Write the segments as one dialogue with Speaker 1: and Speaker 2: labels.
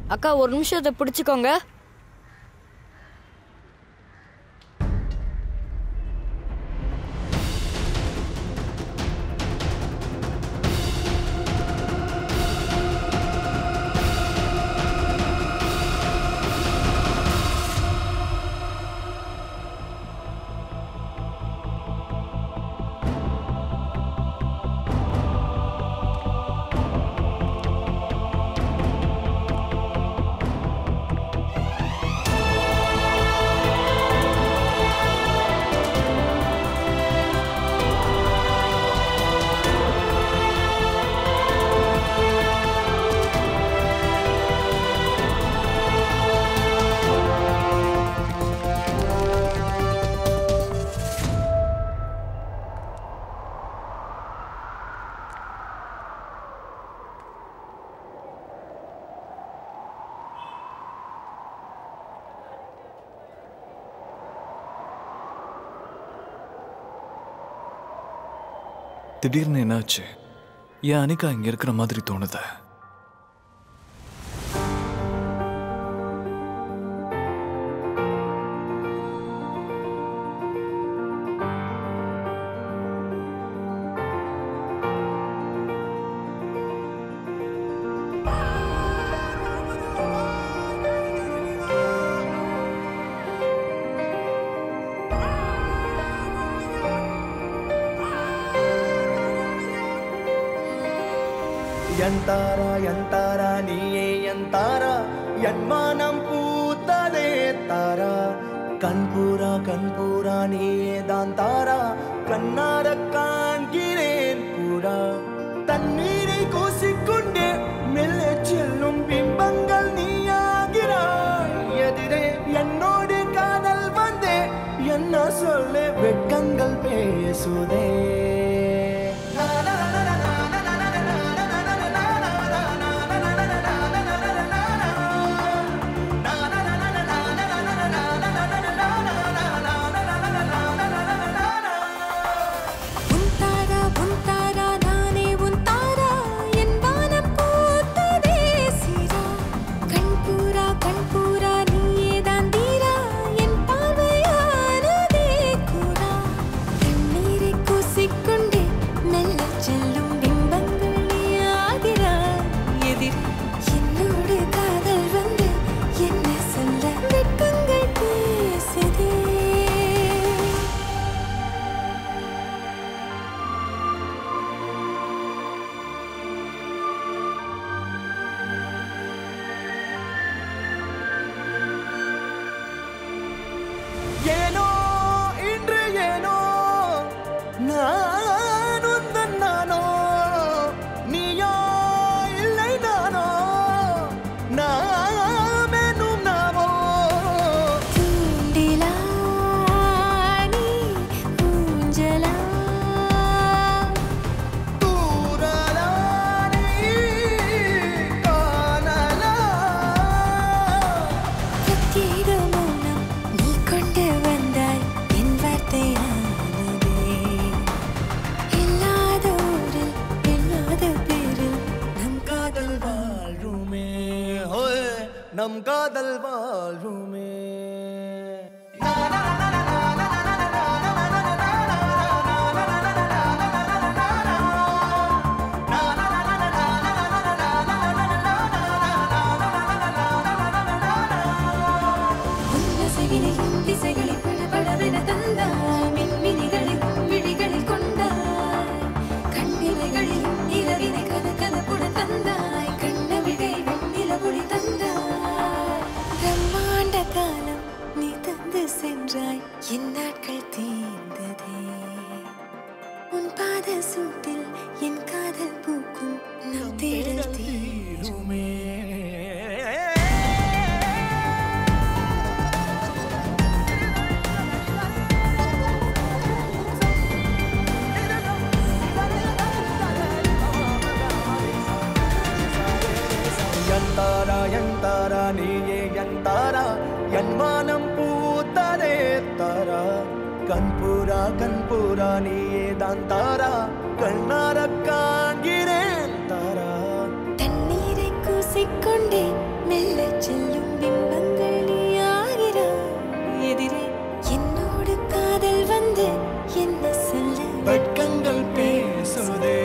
Speaker 1: அக்கா ஒரு நிமிஷம் இதை பிடிச்சிக்கோங்க
Speaker 2: திடீர்னு என்னாச்சு ஏன் அனிகா இங்க இருக்கிற மாதிரி தோணுது
Speaker 3: ಎಂತಾರ ಎಂತಾರ ನೀಯೇ ಎಂತಾರ என்மானம் பூத்ததே தாரா கண்பூரா கண்பூரா நீயே தான் தாரா கண்ணார காண்கிறேன் கூடா தண்ணீரை கூசிக்கொண்டே மெல்ல செல்லும் பிம்பங்கள் நீயாகிறாய் எதிரே என்னோடு காதல் வந்தே என்ன சொல்ல வெட்கங்கள் பேசுதே
Speaker 4: உன் தாரா உன் தாரா நானே உன் தாரா என் வானம் பூத்ததே சீரா கண்பூரா கண்பூரா நீயே தான் தீரா என் பார்வையானதே கூடா தண்ணீரை கூசிக்கொண்டே மெல்ல செல்லும் பிம்பங்கள் நீயாகிறாய் எதிர் என்னோடு காதல் வந்து என்ன சொல்ல வெட்கங்கள் பேசுதே
Speaker 3: ஏனோ இன்று ஏனோ நான் உந்தன் நானோ நீயோ இல்லை நானோ நாமெனும் நாமோ
Speaker 4: தூண்டிலா நீ ஊஞ்சலா
Speaker 3: தூரலா நீ காணலா
Speaker 4: பிரத்யேக மௌனம் நீ கொண்டு வந்தாய் என் வார்த்தையானதே இல்லாத ஊரில் இல்லாத பேரில் நம்
Speaker 3: காதல் வாழ்வுமே ஹோய், நம் காதல் வாழ்வுமே
Speaker 4: உன்னசைவினையும் திசைகளில் படபடவென தந்தாய் மின்மினிகளில் விழிகளில் கொண்டாய் கண்ணிமைகளிலும் இரவினை கதகதப்புடன் தந்தாய் கண்ணவிழை வெண்ணிலவொளி தந்தாய் பிரம்மாண்ட காலம் நீ தந்து சென்றாய் என் நாட்கள் தீர்ந்ததே உன் பாத சூட்டில் என் காதல் பூக்கும் நம் தேடல் தீருமே
Speaker 3: எந்தாரா எந்தாரா நீயே எந்தாரா என் மானம் பூத்ததே தாரா கண்பூரா கண்பூரா நீயே தான் தாரா கண்ணார காண்கிறேன் தாரா
Speaker 4: தண்ணீரை கூசிக்கொண்டே மெல்ல செல்லும் பிம்பங்கள் நீயாகிறாய் எதிரே என்னோடு காதல் வந்து என்ன சொல்ல
Speaker 3: வெட்கங்கள் பேசுதே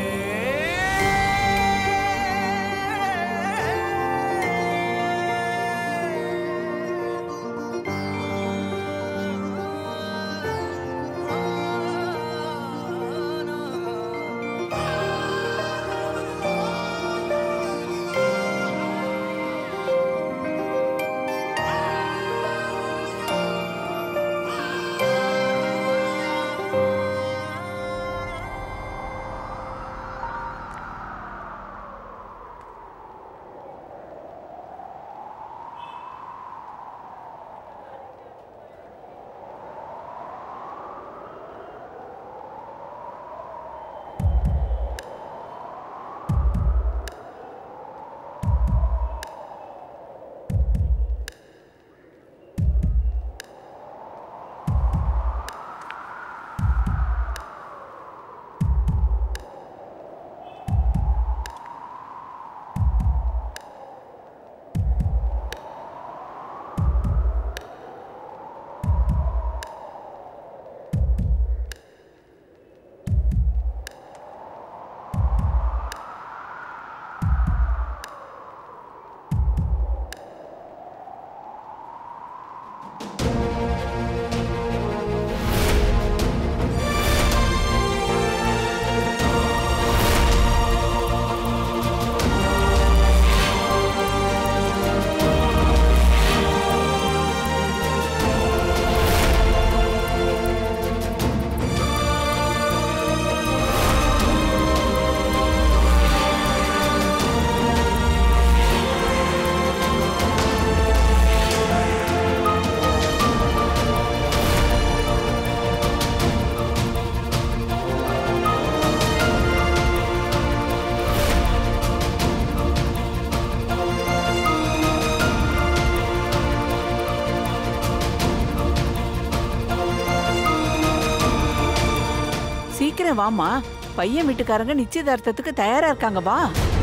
Speaker 5: சீக்கிரம் வாமா பையன் வீட்டுக்காரங்க நிச்சயதார்த்தத்துக்கு தயாரா இருக்காங்க வா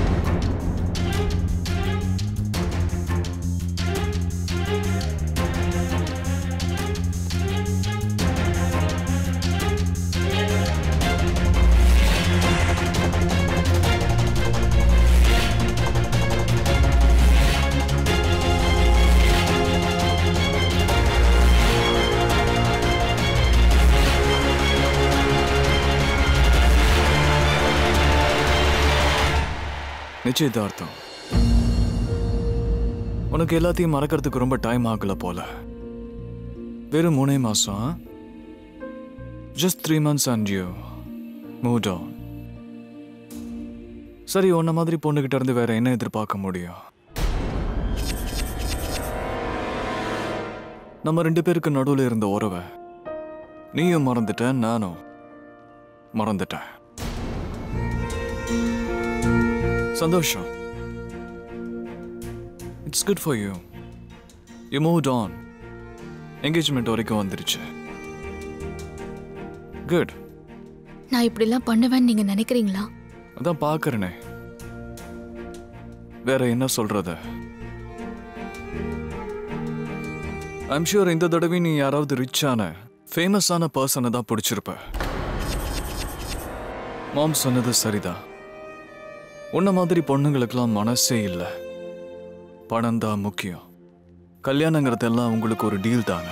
Speaker 2: நிச்சயதார்த்தம் உனக்கு எல்லாத்தையும் மறக்கிறதுக்கு ரொம்ப டைம் ஆகல போல வெறும் மூணே மாசம் just three months and you move on சரி உன்ன மாதிரி பொண்ணுகிட்ட இருந்து வேற என்ன எதிர்பார்க்க முடியும் நம்ம ரெண்டு பேருக்கு நடுவில் இருந்த உறவை நீயும் மறந்துட்ட நானும் மறந்துட்டேன் சந்தோஷம் it's good for you you move on engagement வரைக்கும் வந்துருச்சு குட்
Speaker 6: நான் இப்படிலாம் பண்ணுவேன்னு நீங்க நினைக்கிறீங்களா
Speaker 2: அதான் பார்க்கறனே வேற என்ன சொல்றது ஐம் ஷூர் இந்த தடவை நீ யாராவது ரிச்சான ஃபேமஸான பர்சனை தான் பிடிச்சிருப்ப மாம் சொன்னது சரிதான் உன்ன மாதிரி பொண்ணுங்களுக்கெல்லாம் மனசே இல்லை பணம் தான் முக்கியம் கல்யாணங்கிறதெல்லாம் உங்களுக்கு ஒரு டீல் தானே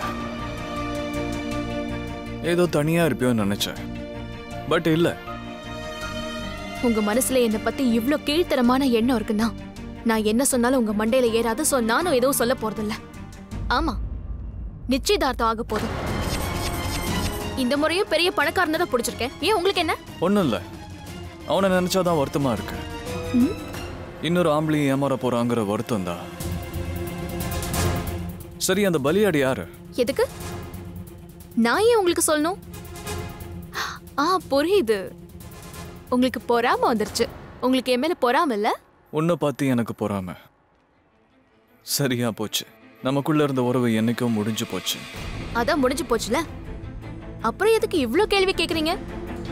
Speaker 2: ஏதோ தனியா இருப்பியோன்னு நினைச்சேன் பட் இல்லை
Speaker 6: உங்க மனசுல என்ன பத்தி இவ்ளோ கீழ்த்தரமான எண்ணம் இருக்குன்னா நான் என்ன சொன்னாலும் உங்க மண்டையில ஏறாது சோ நானும் எதுவும் சொல்ல போறதில்ல ஆமா நிச்சயதார்த்தம் ஆக போதும் இந்த முறையும் பெரிய பணக்காரனை தான் பிடிச்சிருக்கேன் ஏன் உங்களுக்கு என்ன
Speaker 2: ஒன்றும் இல்லை அவனை நினைச்சாதான் வருத்தமா இருக்கு
Speaker 6: ம்?
Speaker 2: இன்னொரு ஆம்பளையும் ஏமாற போறாங்கிற வருத்தம் தான் சரி அந்த பலியாடு யாரு
Speaker 6: எதுக்கு நான் ஏன் உங்களுக்கு சொல்லணும் ஆ புரியுது உங்களுக்கு பொறாம வந்துருச்சு உங்களுக்கு என் மேல பொறாம இல்ல
Speaker 2: உன்னை பார்த்து எனக்கு பொறாம சரியா போச்சு நமக்குள்ள இருந்த உறவு என்னைக்கோ முடிஞ்சு போச்சு
Speaker 6: அதான் முடிஞ்சு போச்சுல அப்புறம் எதுக்கு இவ்ளோ கேள்வி கேக்குறீங்க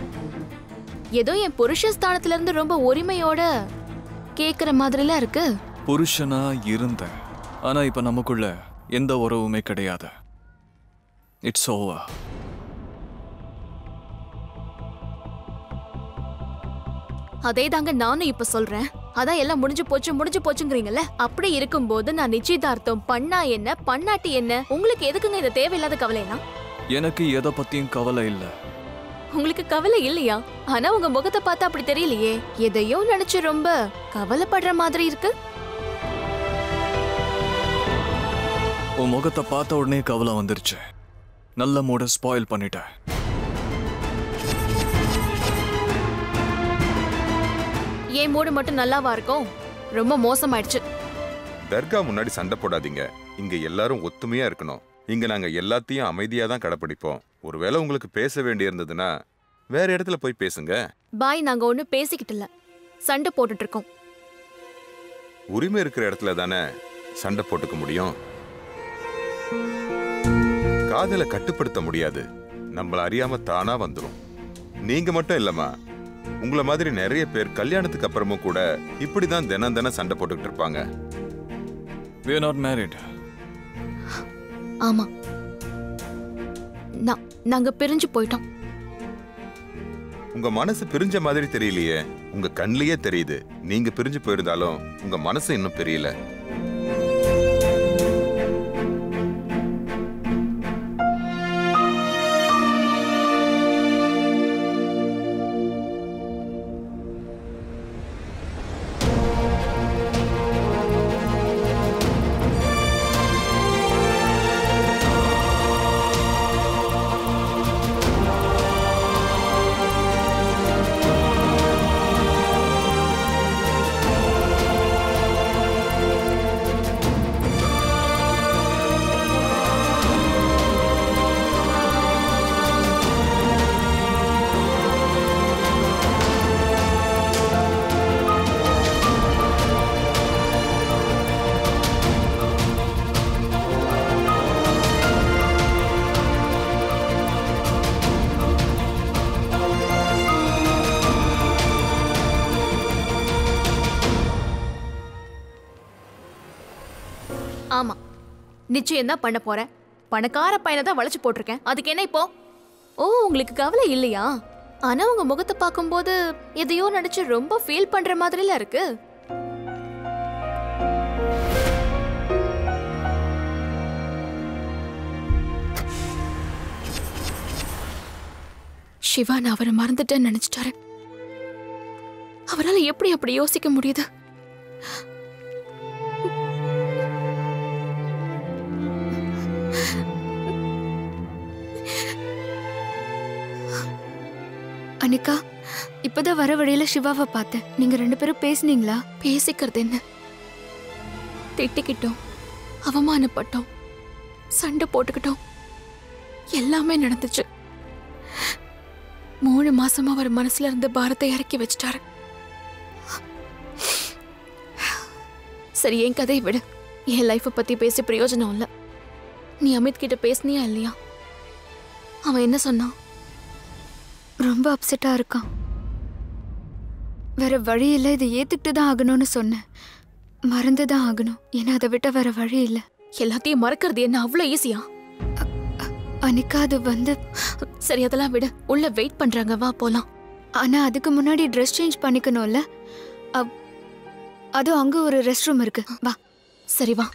Speaker 6: ஏதோ என் புருஷ ஸ்தானத்துல இருந்து ரொம்ப உரிமையோட கேக்குற மாதிரிலாம் இருக்கு
Speaker 2: புருஷனா இருந்தேன் ஆனா இப்ப நமக்குள்ள எந்த உறவுமே கிடையாது இட்ஸ் ஓவர்
Speaker 6: அதே தாங்க நானும் இப்ப சொல்றேன் அதான் எல்லாம் முடிஞ்சு போச்சு முடிஞ்சு போச்சுங்கிறீங்கல்ல அப்படி இருக்கும்போது நான் நிச்சயதார்த்தம் பண்ணா என்ன பண்ணாட்டி என்ன உங்களுக்கு எதுக்குங்க இது தேவையில்லாத கவலைனா
Speaker 2: எனக்கு எதை பத்தியும் கவலை இல்லை
Speaker 6: உங்களுக்கு கவலை இல்லையா ஆனா உங்க முகத்தை பார்த்தா அப்படி தெரியலையே எதையோ நினைச்சு ரொம்ப கவலைப்படுற மாதிரி இருக்கு
Speaker 2: உன் முகத்தை பார்த்த உடனே கவலை வந்துருச்சு நல்ல மூட ஸ்பாயில் பண்ணிட்டேன்
Speaker 6: ஏன் மூடு மட்டும் நல்லாவா இருக்கும் ரொம்ப மோசமாயிடுச்சு
Speaker 7: தர்கா முன்னாடி சண்டை போடாதீங்க இங்க எல்லாரும் ஒத்துமையா இருக்கணும் இங்க நாங்க எல்லாத்தையும் அமைதியா தான் கடைப்பிடிப்போம் ஒருவேளை உங்களுக்கு பேச வேண்டியிருந்ததுன்னா வேற இடத்துல போய் பேசுங்க
Speaker 6: பாய் நாங்க ஒண்ணு பேசிக்கிட்டு இல்ல சண்டை போட்டுட்டு இருக்கோம்
Speaker 7: உரிமை இருக்கிற இடத்துல தானே சண்டை போட்டுக்க முடியும் காதலை கட்டுப்படுத்த முடியாது நம்மள அறியாம தானா வந்துரும் நீங்க மட்டும் இல்லம்மா உங்கள மாதிரி நிறைய பேர் கல்யாணத்துக்கு அப்புறமும் கூட இப்படிதான் தினம் தினம் சண்டை போட்டுக்கிட்டு இருப்பாங்க
Speaker 2: we are நாட் மேரிட்
Speaker 6: ஆமா நான் நாங்க பிரிஞ்சு போயிட்டோம்
Speaker 7: உங்க மனசு பிரிஞ்ச மாதிரி தெரியலையே உங்க கண்லயே தெரியுது நீங்க பிரிஞ்சு போயிருந்தாலும் உங்க மனசு இன்னும் தெரியல
Speaker 6: ஆமா நிச்சயம் தான் பண்ண போறேன் பணக்கார பையனை தான் வளைச்சு போட்டிருக்கேன் அதுக்கு என்ன இப்போ ஓ உங்களுக்கு கவலை இல்லையா ஆனா உங்க முகத்தை பார்க்கும்போது எதையோ நினைச்சு ரொம்ப ஃபீல் பண்ற மாதிரில இருக்கு சிவா நான் அவரை மறந்துட்டேன்னு நினைச்சிட்டாரு அவரால் எப்படி அப்படி யோசிக்க முடியுது
Speaker 8: அனிகா இப்பதான் வர வழியில சிவாவை பார்த்தேன் நீங்க ரெண்டு பேரும் பேசுனீங்களா
Speaker 6: பேசிக்கிறது என்ன திட்டிக்கிட்டோம் அவமானப்பட்டோம் சண்டை போட்டுக்கிட்டோம் எல்லாமே நடந்துச்சு மூணு மாசமா அவர் மனசுல இருந்த பாரத்தை இறக்கி வச்சிட்டாரு சரி என் கதையை விடு என் லைஃப்பை பத்தி பேசி பிரயோஜனம் இல்ல நீ அமித் கிட்ட பேசுனியா இல்லையா அவன் என்ன சொன்னான்
Speaker 8: ரொம்ப அப்செட்டா இருக்கான் வேற வழி இல்லை இதை ஏத்துக்கிட்டு தான் ஆகணும்னு சொன்னேன் மறந்து தான் ஆகணும் ஏன்னா அதை விட்ட வேற வழி இல்லை
Speaker 6: எல்லாத்தையும் மறக்கிறது என்ன அவ்வளோ ஈஸியா
Speaker 8: அனிகா அது வந்து
Speaker 6: சரி அதெல்லாம் விடு உள்ள வெயிட் பண்றாங்க வா போலாம்
Speaker 8: ஆனா அதுக்கு முன்னாடி ட்ரெஸ் சேஞ்ச் பண்ணிக்கணும்ல அப்- அதுவும் அங்க ஒரு ரெஸ்ட் ரூம் இருக்கு வா
Speaker 6: சரி வா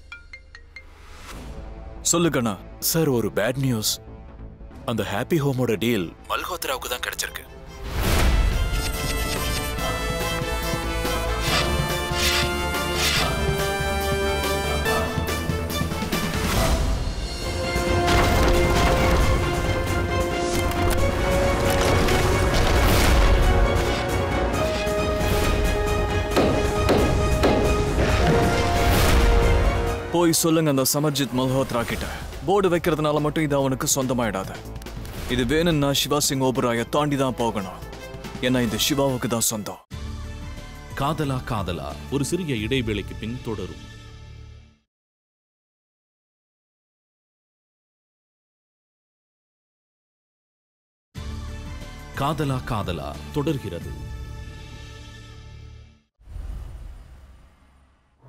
Speaker 2: சொல்லு கண்ணா
Speaker 9: சார் ஒரு பேட் நியூஸ் அந்த ஹாப்பி ஹோமோட டீல் மல்ஹோத்ராவுக்கு தான் கிடைச்சிருக்கு
Speaker 2: போய் சொல்லுங்க அந்த சமர்ஜித் மல்ஹோத்ரா கிட்ட போர்டு வைக்கிறதுனால மட்டும் இது அவனுக்கு சொந்தமாயிடாது இது வேணும்னா சிவா சிங் ஓபராய தாண்டி தான் போகணும் ஏன்னா இது சிவாவுக்கு தான் சொந்தம்
Speaker 10: காதலா காதலா ஒரு சிறிய இடைவேளைக்கு பின் தொடரும் காதலா காதலா தொடர்கிறது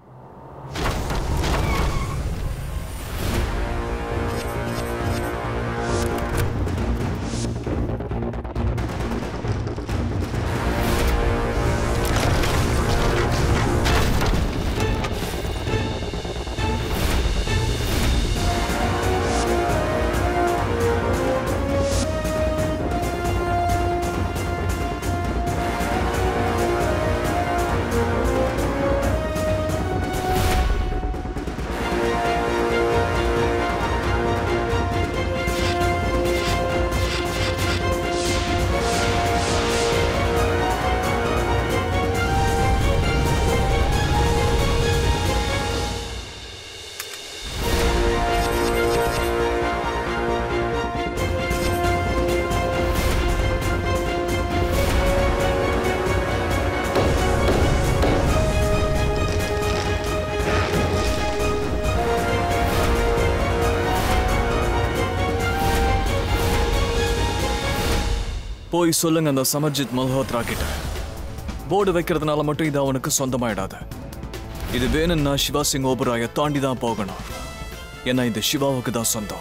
Speaker 2: போய் சொல்லுங்க அந்த சமர்ஜித் மல்ஹோத்ரா கிட்ட போர்டு வைக்கிறதுனால மட்டும் இது அவனுக்கு சொந்தமாயிடாது இது வேணும்னா சிவா சிங் ஓபராயை தாண்டி தான் போகணும் ஏன்னா இது சிவாவுக்கு தான் சொந்தம்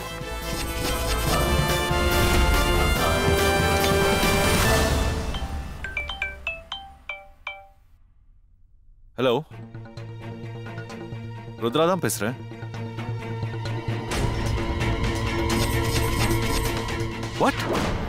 Speaker 11: ஹலோ ருத்ரா தான் பேசுறேன் வாட்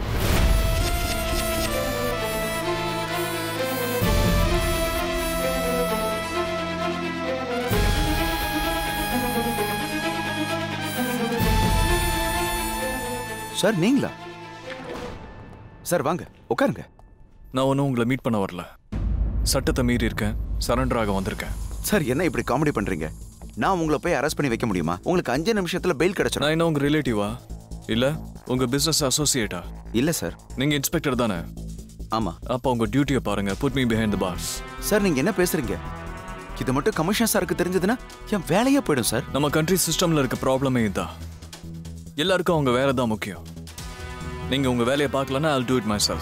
Speaker 12: சார் நீங்களா சார் வாங்க உட்காருங்க
Speaker 2: நான் ஒன்றும் உங்களை மீட் பண்ண வரல சட்டத்தை மீறி இருக்கேன் சரண்டர் ஆக வந்திருக்கேன்
Speaker 12: சார் என்ன இப்படி காமெடி பண்றீங்க நான் உங்களை போய் அரெஸ்ட் பண்ணி வைக்க முடியுமா உங்களுக்கு அஞ்சு நிமிஷத்துல பெயில் கிடைச்சிடும்
Speaker 2: நான் என்ன உங்க ரிலேட்டிவா இல்ல உங்க பிசினஸ் அசோசியேட்டா
Speaker 12: இல்ல சார்
Speaker 2: நீங்க இன்ஸ்பெக்டர் தானே
Speaker 12: ஆமா
Speaker 2: அப்ப உங்க டியூட்டியை பாருங்க put me behind the bars
Speaker 12: sir நீங்க என்ன பேசுறீங்க இது மட்டும் கமிஷன் சாருக்கு தெரிஞ்சதுன்னா என் வேலையே போயிடும் சார்
Speaker 2: நம்ம கண்ட்ரி சிஸ்டம்ல இருக்க ப்ராப்ளமே இதுதான் எல்லாருக்கும் அவங்க வேலை தான் முக்கியம் நீங்க உங்க வேலையை பார்க்கலன்னா I'll do it myself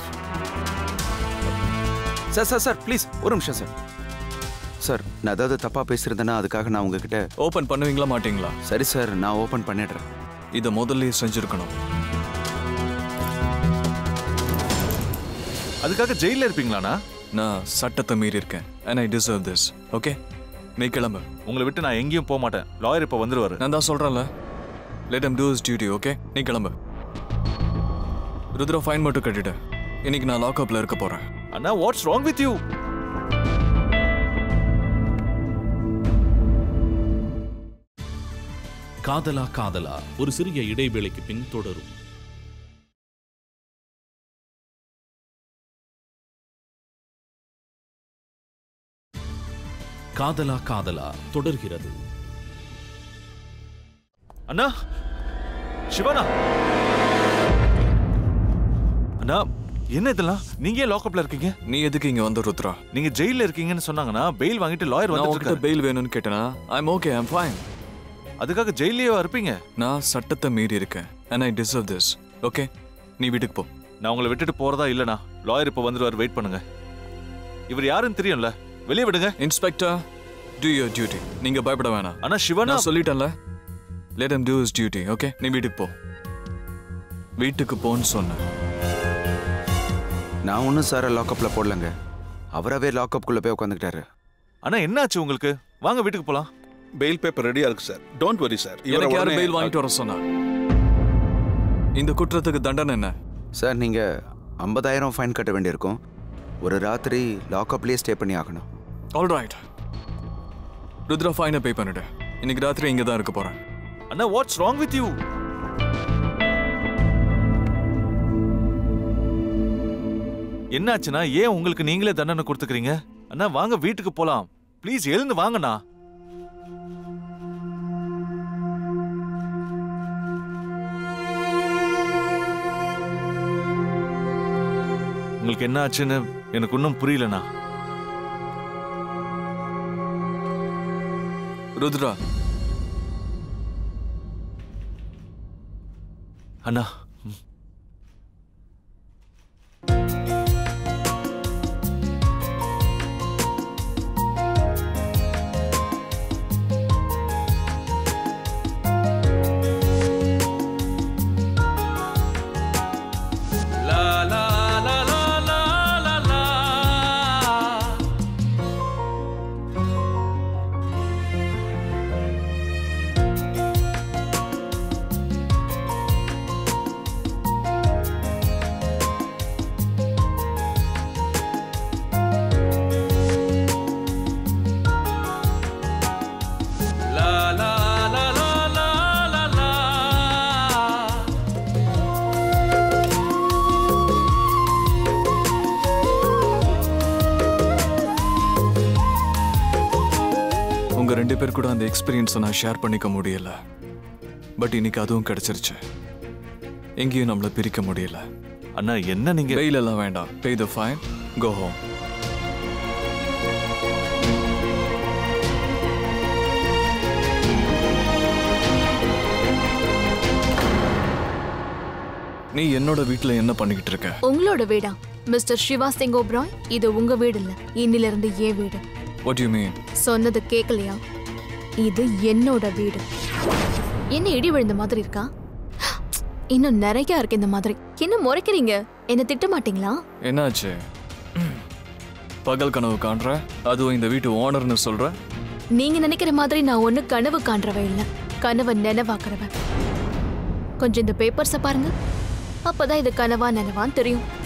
Speaker 12: sir sir sir please ஒரு நிமிஷம் சார் சார் நான் ஏதாவது தப்பா பேசியிருந்தேன்னா அதுக்காக நான் உங்ககிட்ட
Speaker 2: ஓபன் பண்ணுவீங்களா மாட்டீங்களா
Speaker 12: சரி சார் நான் ஓபன் பண்ணிடுறேன்
Speaker 2: இதை முதல்லயே செஞ்சிருக்கணும்
Speaker 11: அதுக்காக ஜெயில இருப்பீங்களாண்ணா
Speaker 2: நான் சட்டத்தை மீறி இருக்கேன் and I deserve this okay நீ கிளம்பு
Speaker 11: உங்களை விட்டு நான் எங்கேயும் போக மாட்டேன் லாயர் இப்ப வந்துருவாரு
Speaker 2: நான் தான் சொல்றேன்ல let him do his duty okay நீ கிளம்பு ருத்ரா ஃபைன் மட்டும் கட்டிடு இன்னைக்கு நான் லாக்அப்ல இருக்க போறேன்
Speaker 11: அண்ணா வாட்ஸ் ராங் வித் யூ
Speaker 10: காதலா காதலா ஒரு சிறிய இடைவேளைக்கு பின் தொடரும் காதலா காதலா தொடர்கிறது
Speaker 11: அண்ணா சிவானா அண்ணா என்ன இதெல்லாம் நீங்க ஏன் லாக்அப்ல இருக்கீங்க
Speaker 2: நீ எதுக்கு இங்க வந்த ருத்ரா
Speaker 11: நீங்க ஜெயில இருக்கீங்கன்னு சொன்னாங்கன்னா பெயில் வாங்கிட்டு லாயர்
Speaker 2: நான்
Speaker 11: வந்து
Speaker 2: உங்ககிட்ட பெயில் வேணும்னு கேட்டேனா ஐம் ஓகே ஐம் ஃபைன்
Speaker 11: அதுக்காக ஜெயிலே இருப்பீங்க
Speaker 2: நான் சட்டத்தை மீறி இருக்கேன் and I deserve this okay நீ வீட்டுக்கு போ
Speaker 11: நான் உங்களை விட்டுட்டு போறதா இல்லனா லாயர் இப்ப வந்துருவாரு வெயிட் பண்ணுங்க இவர் யாருன்னு தெரியும்ல வெளியே விடுங்க
Speaker 2: இன்ஸ்பெக்டர் do your duty நீங்க பயப்பட வேணாம்
Speaker 11: அண்ணா சிவனா
Speaker 2: நான் சொல்லிட்டேன்ல let him do his duty okay நீ வீட்டுக்கு போ வீட்டுக்கு போன்னு சொன்னேன்
Speaker 12: நான் ஒன்றும் சாரை லாக்அப்ல போடலங்க அவராவே லாக்அப்குள்ள போய் உட்காந்துக்கிட்டாரு
Speaker 11: அண்ணா என்னாச்சு உங்களுக்கு வாங்க வீட்டுக்கு போலாம்
Speaker 13: பெயில் பேப்பர் ரெடியா இருக்கு சார் டோன்ட் வரி சார்
Speaker 2: எனக்கு யாரும் பெயில் வாங்கிட்டு வர சொன்னா இந்த குற்றத்துக்கு தண்டனை என்ன
Speaker 12: சார் நீங்க ஐம்பதாயிரம் ஃபைன் கட்ட வேண்டியிருக்கும் ஒரு ராத்திரி லாக்அப்லேயே ஸ்டே பண்ணி ஆகணும்
Speaker 2: ஆல் ரைட் ருத்ரா ஃபைனை பே பண்ணிடு இன்னைக்கு ராத்திரி இங்க தான் இருக்க போறேன்
Speaker 11: அண்ணா வாட்ஸ் ராங் வித் யூ என்னாச்சுன்னா ஏன் உங்களுக்கு நீங்களே தண்டனை கொடுத்துக்கிறீங்க அண்ணா வாங்க வீட்டுக்கு போலாம் ப்ளீஸ் எழுந்து வாங்கண்ணா உங்களுக்கு என்ன ஆச்சுன்னு எனக்கு இன்னும் புரியலண்ணா
Speaker 2: ருத்ரா
Speaker 11: அண்ணா
Speaker 2: உங்க ரெண்டு பேர் கூட அந்த எக்ஸ்பீரியன்ஸை நான் ஷேர் பண்ணிக்க முடியல பட் இன்னைக்கு அதுவும் கிடைச்சிருச்சு எங்கேயும் நம்மள பிரிக்க முடியல
Speaker 11: அண்ணா என்ன நீங்க
Speaker 2: வெயில் எல்லாம் வேண்டாம் பே த ஃபைன் கோ ஹோம் நீ என்னோட வீட்ல என்ன பண்ணிக்கிட்டு இருக்க
Speaker 6: உங்களோட வீடா மிஸ்டர் சிவா சிங் ஓப்ராய் இது உங்க வீடு இல்ல இன்னில இருந்து ஏன் வீடு
Speaker 2: வாட் யூ மீன்
Speaker 6: சொன்னது கேட்கலையா இது என்னோட வீடு என்ன இடி விழுந்த மாதிரி இருக்கா இன்னும் நிறைய இருக்கு இந்த மாதிரி என்ன முறைக்கிறீங்க என்ன திட்ட மாட்டீங்களா
Speaker 2: என்னாச்சு பகல் கனவு காண்ற அதுவும் இந்த வீட்டு ஓனர்னு சொல்ற
Speaker 6: நீங்க நினைக்கிற மாதிரி நான் ஒண்ணு கனவு காண்றவ இல்ல கனவை நினைவாக்குறவ கொஞ்சம் இந்த பேப்பர்ஸை பாருங்க அப்பதான் இது கனவா நினைவான்னு தெரியும்